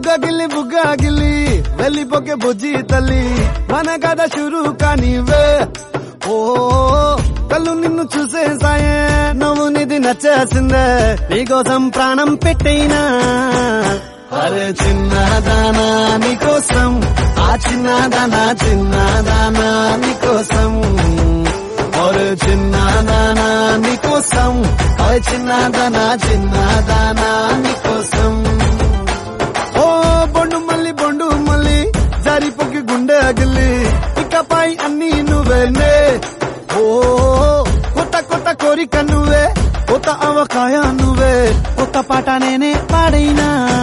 బుగ్గగిల్లి బుగ్గగిల్లి వెళ్ళిపోకే బుజ్జి తల్లి మన కథ షురు కానివే ఓ కళ్ళు నిన్ను చూసేసాయే నవ్వు నిధి నచ్చేసిందే నీకోసం ప్రాణం పెట్టైనా అరే చిన్నదానా నీకోసం ఆ చిన్నదానా చిన్నదానా నీకోసం ఒరే చిన్నదానా నీకోసం ఓ చిన్నదానా చిన్నదానా నీకోసం ఓ బొండు మల్లి బొండు మల్లి జారిపోకి గుండె అగిలి ఇకపై అన్ని నువ్వేనే ఓ కొత్త కొత్త కోరిక నువ్వే కొత్త అవకాయ నువ్వే కొత్త పాట నేనే పాడైనా